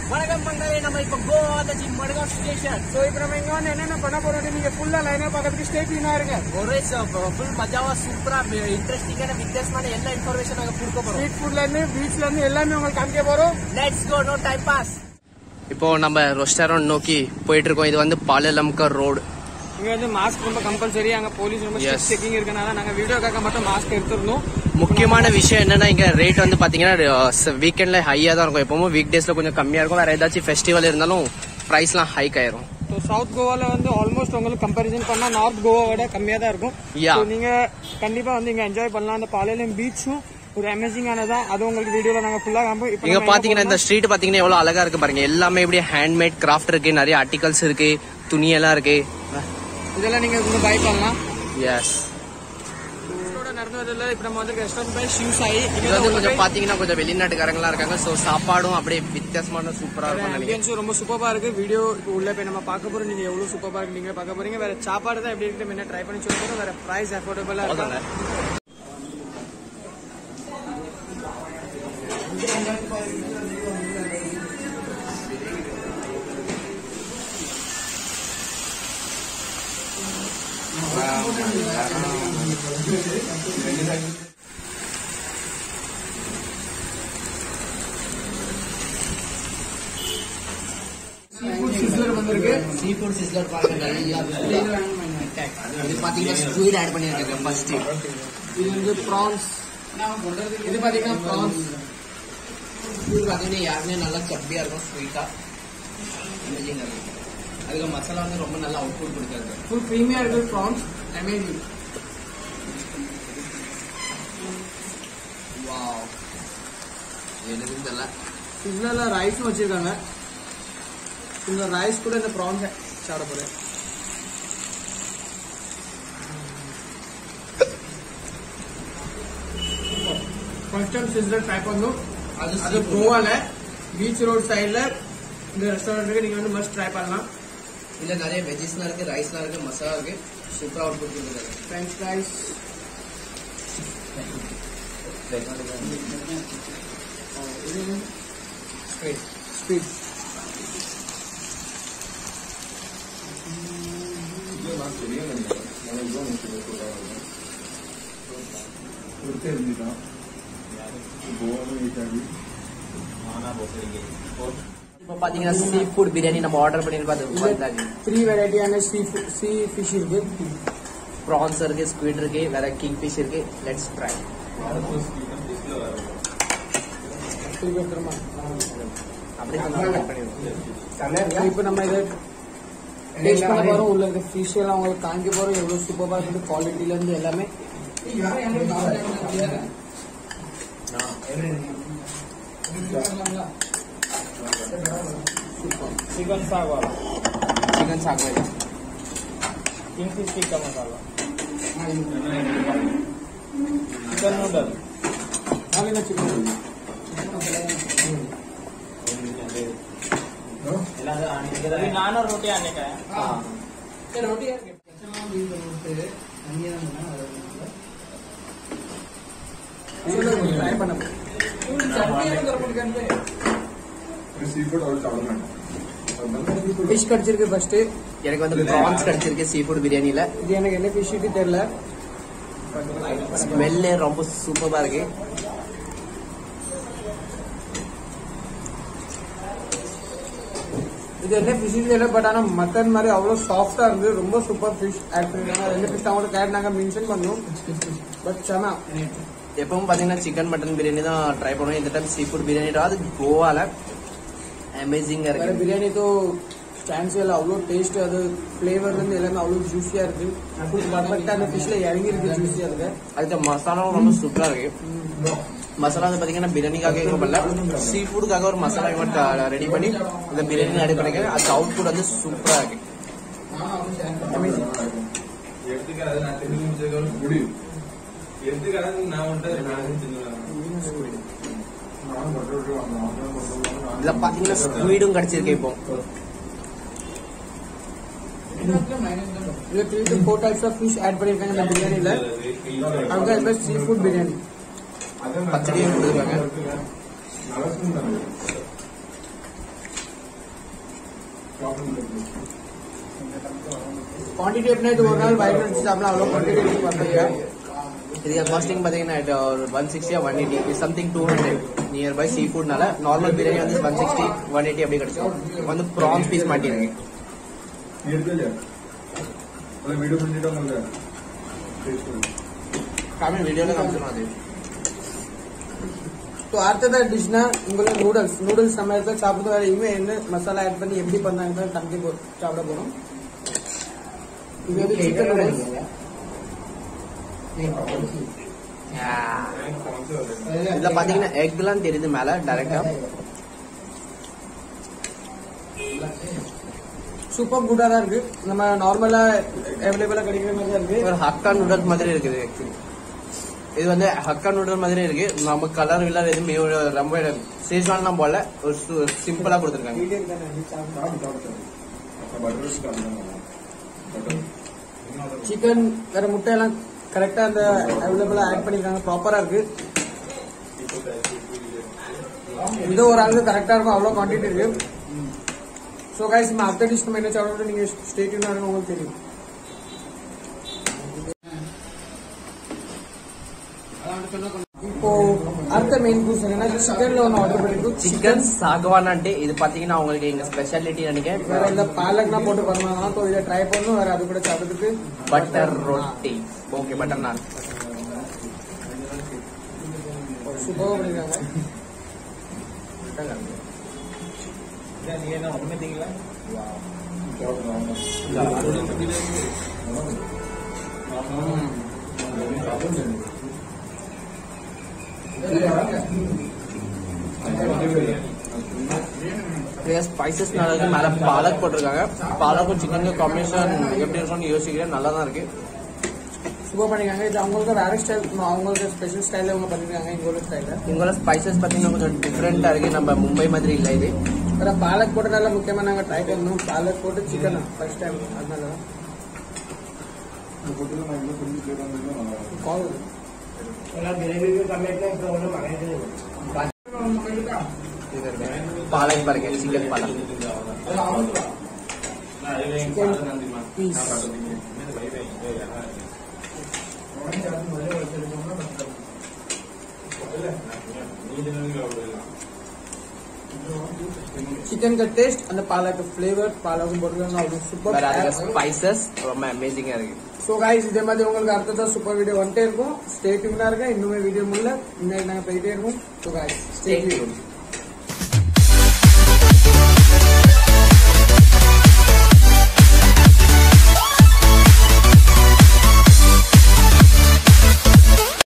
வணக்கம் மங்களே நம்ம இப்ப கோவா தச்சி மடகாவ் ஸ்டேஷன் ஸோ இப்போ நம்ம இங்கே வந்து என்னென்ன பண்ண போறோம் நீங்க ஃபுல்லா லைனா பார்க்கறதுக்கு ஸ்டே டியூனா இருங்க ஒரே ஃபுல் மஜாவா சூப்பரா இன்ட்ரெஸ்டிங்கான வித்தியாசமான எல்லா இன்ஃபர்மேஷன் நாங்க கொடுக்க போறோம் ஸ்ட்ரீட் ஃபுட்ல இருந்து பீச்ல இருந்து எல்லாமே உங்களுக்கு காமிக்க போறோம் let's go no time boss இப்போ நம்ம ரெஸ்டாரண்ட் நோக்கி போயிட்டு இருக்கோம் இது வந்து பாலலம்கர் ரோடு இங்க வந்து மாஸ்க் ரொம்ப கம்பல்சரி அங்க போலீஸ் ரொம்ப Yes. செக்கிங் இருக்கனால நாங்க வீடியோக்காக மட்டும் மாஸ்க் எடுத்துருந்தோம் முக்கியமான விஷயம் என்னன்னா இங்க ரேட் வந்து பாத்தீங்கன்னா வீக்கெண்ட்ல ஹையா தான் இருக்கும் எப்பவும் வீக் டேஸ்ல கொஞ்சம் கம்மியா இருக்கும் வேற ஏதாச்சும் ஃபெஸ்டிவல் இருந்தாலும் பிரைஸ்லாம் ஹைக் ஆயிரும் ஸோ சவுத் கோவால வந்து ஆல்மோஸ்ட் உங்களுக்கு கம்பேரிசன் பண்ணா நார்த் கோவாவோட கம்மியா தான் இருக்கும் Yeah. ஸோ நீங்க கண்டிப்பா வந்து இங்க என்ஜாய் பண்ணலாம் அந்த பாலையிலும் பீச்சும் ஒரு அமேசிங்கானதா அது உங்களுக்கு வீடியோல நாங்க ஃபுல்லா காமிப்போம் இப்போ இங்க நம்ம பாத்தீங்கன்னா எங்க இந்த ஸ்ட்ரீட் பாத்தீங்கன்னா எவ்வளவு அழகா இருக்கு பாருங்க எல்லாமே இப்படி ஹேண்ட்மேட் கிராஃப்ட் இருக்கு நிறைய ஆர்டிகல்ஸ் இருக்கு துணி எல்லாம் இருக்கு போறோம்? இதெல்லாம் நீங்க கொஞ்சம் பை பண்ணலாம் எஸ் இதோட நடந்து வரதுல இப்போ நம்ம வந்து ரெஸ்டாரண்ட் பை ஷூஸ் ஆகி இது வந்து கொஞ்சம் பாத்தீங்கன்னா கொஞ்சம் வெளிநாட்டுக்காரங்களா இருக்காங்க சோ சாப்பாடும் அப்படியே வித்தியாசமான சூப்பரா இருக்கும் நினைக்கிறேன் ஆம்பியன்ஸும் ரொம்ப சூப்பரா இருக்கு வீடியோ இப்போ உள்ள போய் நம்ம பார்க்க போறோம் நீங்க எவ்வளவு சூப்பரா இருக்கு நீங்க பார்க்க போறீங்க வேற சாப்பாடு தான் எப்படி இருக்கு என்ன ட்ரை பண்ணி சொல்ல போறோம் வேற பிரைஸ் அஃபோர்டபுளா அவ்வளவுதானே? இருக்கு வந்திருக்கு சீ ஃபுட் சிஸ்லர் பாருங்க நிறைய இது பாத்தீங்கன்னா ஸ்குயிட் ஆட் பண்ணிருக்காங்க ஃபர்ஸ்ட் இது வந்து ப்ரான்ஸ் இது பாத்தீங்கன்னா ப்ரான்ஸ் இது பாத்தீங்கன்னா யாருமே நல்லா சப்பியா இருக்கும் ஸ்வீட்டா அதுக்கு மசாலா வந்து ரொம்ப நல்லா அவுட்புட் கொடுக்காது ஃபுல் க்ரீமியா இருக்கு ப்ரான்ஸ் அமேசிங் வாவ் எனக்கு தெரியல இதுல ரைஸும் வச்சிருக்காங்க இந்த ரைஸ் கூட இந்த ப்ரான்ஸ் சாப்பிட போறேன் ஃபர்ஸ்ட் டைம் சிஸ்டர் ட்ரை பண்ணோம் அது அது கோவால பீச் ரோட் சைடுல இந்த ரெஸ்டாரண்ட்டுக்கு நீங்க வந்து மஸ்ட் ட்ரை பண்ணலாம் இதுல நிறைய வெஜ்ஜஸ்லாம் இருக்கு ரைஸ்லாம் இருக்கு மசாலா இருக்கு சூப்பரா அவுட்புட் கொடுக்குறாங்க ஃப்ரெஞ்ச் ஃப்ரைஸ் ஸ்வீட் ஸ்வீட் இப்போ பாத்தீங்கன்னா சீ ஃபுட் பிரியாணி நம்ம ஆர்டர் பண்ணிருக்கோம் அது வந்தாச்சு த்ரீ வெரைட்டியான சீ சீ ஃபிஷ் இருக்கு ப்ரான்ஸ் இருக்கு ஸ்குவிட் இருக்கு வேற கிங் ஃபிஷ் இருக்கு லெட்ஸ் ட்ரை திருப்பி எடுத்துருமா அப்படியே கொஞ்சம் cut பண்ணிடுவோம் இப்போ நம்ம இதை டேஸ்ட் பண்ண போறோம் உள்ள இருக்க ஃபிஷ் எல்லாம் உங்களுக்கு காமிக்க போறோம் எவ்வளவு சூப்பரா இருக்கு குவாலிட்டில இருந்து எல்லாமே चिकन साग वाला चिकन साग वाला king fish tikka masala chicken noodle ನಾಳೆನ ಚಿಕನ್ अभी नान और रोटी आने का है ட்ரை பண்ண ஃபிஷ் கடிச்சிருக்கு ஃபர்ஸ்ட் எனக்கு வந்து ப்ரான்ஸ் கிடைச்சிருக்கு சீ ஃபுட் பிரியாணில இது எனக்கு என்ன ஃபிஷ் தெரியல ஸ்மெல்லே ரொம்ப சூப்பரா இருக்கு இது என்ன ஃபிஷ் தெரியல பட் ஆனா மட்டன் மாதிரி அவ்வளவு சாஃப்டா இருந்து ரொம்ப சூப்பர் ஃபிஷ் ஆட் பண்ணிருக்காங்க ரெண்டு ஃபிஷ் அவங்களோட கேட் நாங்க மென்ஷன் பண்ணோம் பட் செம எப்பவும் பாத்தீங்கன்னா சிக்கன் மட்டன் பிரியாணி தான் ட்ரை பண்ணுவோம் இந்த டைம் சீ ஃபுட் பிரியாணி அது கோவால அமேசிங்கா வேற இருக்கு பிரியாணி தோ ஸ்டான்ஸ் எல்லாம் அவ்வளோ டேஸ்ட் அது ஃபிளேவர் இருந்து எல்லாமே அவ்வளோ ஜூஸியா இருக்கு பர்ஃபெக்டா அந்த ஃபிஷ்ல இறங்கி இருக்கு ஜூஸியா இருக்கு அதுக்கு மசாலாவும் ரொம்ப சூப்பரா இருக்கு மசாலா வந்து பாத்தீங்கன்னா பிரியாணிக்காக இருக்கும் பண்ணல சீ ஃபுட்டுக்காக ஒரு மசாலா மட்டும் ரெடி பண்ணி இந்த பிரியாணி ரெடி பண்ணிக்க அது அவுட்புட் வந்து சூப்பரா இருக்கு இதுல பாத்தீங்கன்னா ஸ்குவீடும் கிடைச்சிருக்கு இப்போ இதுல three to four types of fish add பண்ணிருக்காங்க இந்த பிரியாணில அவங்க சீ ஃபுட் பிரியாணி பச்சடியும் கொடுக்குறாங்க குவான்டிட்டி எப்படின்னா இது ஒரு நாள் வயிறு வச்சு சாப்பிடலாம் அவ்வளோ குவான்டிட்டி பண்ணுறீங்க இதுக்கு காஸ்டிங் பார்த்தீங்கன்னா இது ஒரு ஒன் சிக்ஸ்டியா one eighty something two hundred near by sea ஃபுட்னால நார்மல் பிரியாணி வந்து ஒன் சிக்ஸ்டி ஒன் எயிட்டி அப்படி கிடைச்சிடும் வந்து ப்ரான்ஸ் பீஸ் மாட்டிருக்கு வீடியோ பண்ணிட்டோம் காமி வீடியோவில் காமிச்சிடும் அது ஸோ அடுத்ததா டிஷ்னா உங்களுக்கு நூடுல்ஸ் நூடுல்ஸ் நம்ம இடத்துல சாப்பிட்டு வேற இனிமே என்ன மசாலா ஆட் பண்ணி எப்படி பண்ணாங்க தம்பி போ- சாப்பிட போறோம் இது வந்து சிக்கன் நூடுல்ஸ் இதுல பாத்தீங்கன்னா எக்லாம் தெரியுது மேல டைரக்டா சூப்பர் குட்டா தான் இருக்கு நம்ம நார்மலா அவைலபிளா கிடைக்கிற மாதிரி தான் இருக்கு ஒரு ஹக்கா நூடல் மாதிரி இருக்குது actually. இது வந்து ஹக்கா நூடல் மாதிரி இருக்கு நம்ம கலர் வில்லர் எதுவுமே ஒரு ரொம்ப சேஸ்வான்லாம் போல ஒரு சிம்பிளா கொடுத்துருக்காங்க மீடியம் தானே சாப்பிட்டு சிக்கன் வேற முட்டை எல்லாம் கரெக்டா அந்த அவைலபிளா ஆட் பண்ணிருக்காங்க ப்ராப்பரா இருக்கு இது ஒரு அளவுக்கு கரெக்டா இருக்கும் அவ்வளவு குவான்டிட்டி இருக்கு ஸோ கைஸ் நம்ம அடுத்த டிஷ் நம்ம என்ன சாப்பிடணும் நீங்க ஸ்டேட்யூனா இருக்கும் உங்களுக்கு தெரியும் இப்போ அடுத்த மெயின் கூஸ் என்னன்னா சிக்கன்ல ஒன்று ஆர்டர் பண்ணிருக்கோம் சிக்கன் சாகவான் అంటే இது பாத்தீங்கன்னா உங்களுக்கு எங்க ஸ்பெஷாலிட்டி நினைக்கிறேன் வேற இந்த பாலக்னா போட்டு பண்ணுவாங்க ஸோ இதை ட்ரை பண்ணணும் வேற அது கூட சாப்பிட்றதுக்கு பட்டர் ரொட்டி ஓகே பட்டர் நான் சூப்பராக பண்ணிருக்காங்க ನೀವೇನೋ ಒಮ್ಮೆ ತಿಂಗಿಲ್ಲ ஸ்பைசஸ் நல்லா இருக்கு மேல பாலக் போட்டிருக்காங்க பாலக்கும் சிக்கனுக்கு காம்பினேஷன் எப்படி இருக்கும்னு யோசிக்கிறேன் நல்லா தான் இருக்கு சூப்பர் பண்ணிருக்காங்க இது அவங்களுக்கு வேற ஸ்டைல் அவங்களுக்கு ஸ்பெஷல் ஸ்டைல்ல அவங்க பண்ணிருக்காங்க எங்களோட ஸ்டைல்ல இங்கோட ஸ்பைசஸ் பாத்தீங்கன்னா கொஞ்சம் டிஃப்ரெண்டா இருக்கு நம்ம மும்பை மாதிரி இல்ல இது வேற பாலக் போட்டதால முக்கியமா நாங்க ட்ரை பண்ணணும் பாலக் போட்டு சிக்கன் ஃபர்ஸ்ட் டைம் அதனால தான். கால் பாலக் பாருங்க சிக்கன் பாலக் பீஸ் சிக்கன் का टेस्ट அந்த பாலக் ஃபிளேவர் பாலக்கும் போட்டுருக்காங்க அது வேற அதுக்கு சூப்பர் ஸ்பைசஸ் ரொம்ப அமேசிங்கா இருக்கு ஸோ கைஸ் இதே மாதிரி உங்களுக்கு அடுத்ததான் சூப்பர் வீடியோ வந்துட்டே இருக்கும் ஸ்டே டியூனா இருக்க இன்னுமே வீடியோ முடியல இன்னைக்கு நாங்கள் போயிட்டே இருக்கோம் so guys stay Stay tune tuned.